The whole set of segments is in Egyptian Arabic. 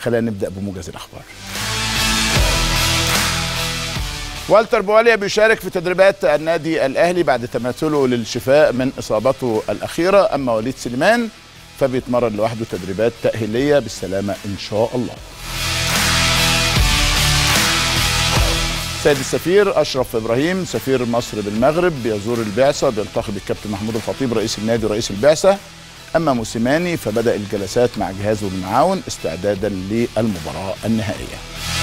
خلينا نبدا بموجز الاخبار والتر بواليا بيشارك في تدريبات النادي الاهلي بعد تماثله للشفاء من اصابته الاخيره اما وليد سليمان فبيتمرن لوحده تدريبات تاهيليه بالسلامه ان شاء الله سيد السفير اشرف ابراهيم سفير مصر بالمغرب بيزور البعثه بيلتقي بالكابتن محمود الخطيب رئيس النادي ورئيس البعثه اما موسيماني فبدا الجلسات مع جهازه المعاون استعدادا للمباراه النهائيه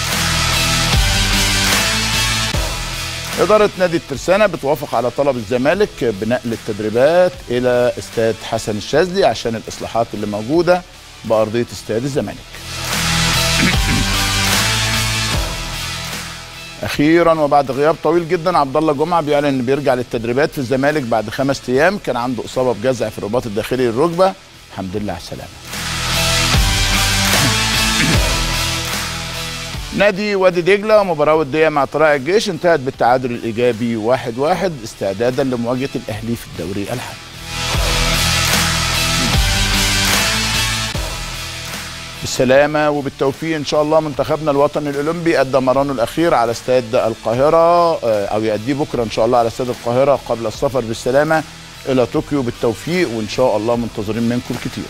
إدارة نادي الترسانة بتوافق على طلب الزمالك بنقل التدريبات إلى استاد حسن الشاذلي عشان الإصلاحات اللي موجودة بأرضية استاد الزمالك. أخيرا وبعد غياب طويل جدا عبد الله جمعة بيعلن إنه بيرجع للتدريبات في الزمالك بعد خمس أيام كان عنده إصابة بجزع في الرباط الداخلي للركبة الحمد لله على السلامة. نادي وادي دجله مباراه وديه مع طلائع الجيش انتهت بالتعادل الايجابي 1-1 واحد واحد استعدادا لمواجهه الاهلي في الدوري الحالي. بالسلامه وبالتوفيق ان شاء الله منتخبنا الوطني الاولمبي ادى مرانه الاخير على استاد القاهره او يأديه بكره ان شاء الله على استاد القاهره قبل السفر بالسلامه الى طوكيو بالتوفيق وان شاء الله منتظرين منكم الكثير.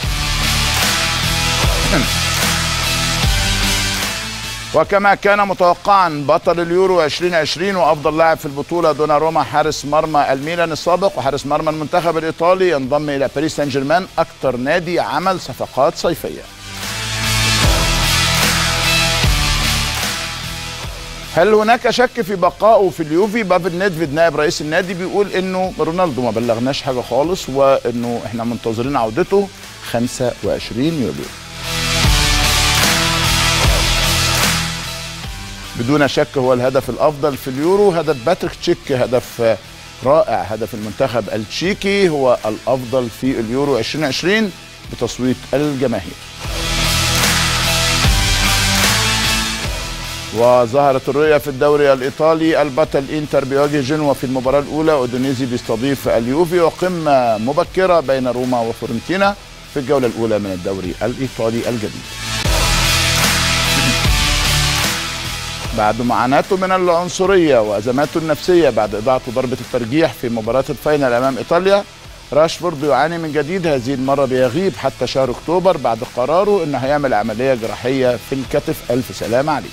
وكما كان متوقعا بطل اليورو 2020 وافضل لاعب في البطوله دوناروما حارس مرمى الميلان السابق وحارس مرمى المنتخب الايطالي ينضم الى باريس سان جيرمان اكثر نادي عمل صفقات صيفيه. هل هناك شك في بقائه في اليوفي بافل نيدفيد نائب رئيس النادي بيقول انه رونالدو ما بلغناش حاجه خالص وانه احنا منتظرين عودته 25 يوليو. بدون شك هو الهدف الافضل في اليورو هدف باتريك تشيك هدف رائع هدف المنتخب التشيكي هو الافضل في اليورو 2020 بتصويت الجماهير وظهرت الرؤية في الدوري الإيطالي البطل إنتر بيواجه جنوة في المباراة الأولى أودونيزي بيستضيف اليوفي وقمة مبكرة بين روما وفورنتينا في الجولة الأولى من الدوري الإيطالي الجديد بعد معاناته من العنصرية وأزماته النفسية بعد إضاعته ضربة الترجيح في مباراة الفاينل أمام إيطاليا راشفورد يعاني من جديد هذه المرة بيغيب حتى شهر أكتوبر بعد قراره إنه هيعمل عملية جراحية في الكتف ألف سلامة عليه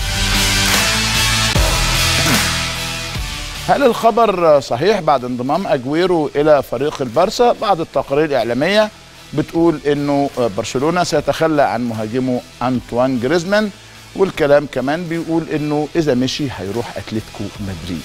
هل الخبر صحيح بعد انضمام أجويرو إلى فريق البارسا بعض التقارير الإعلامية بتقول إنه برشلونة سيتخلى عن مهاجمه أنطوان جريزمان والكلام كمان بيقول انه اذا مشي هيروح اتلتيكو مدريد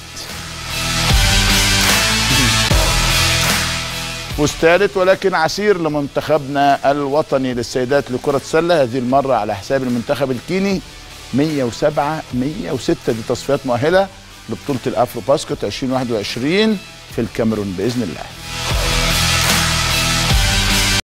فوز ثالث ولكن عسير لمنتخبنا الوطني للسيدات لكرة السلة هذه المرة على حساب المنتخب الكيني 107 106 دي تصفيات مؤهلة لبطولة الافرو باسكت 2021 في الكاميرون بإذن الله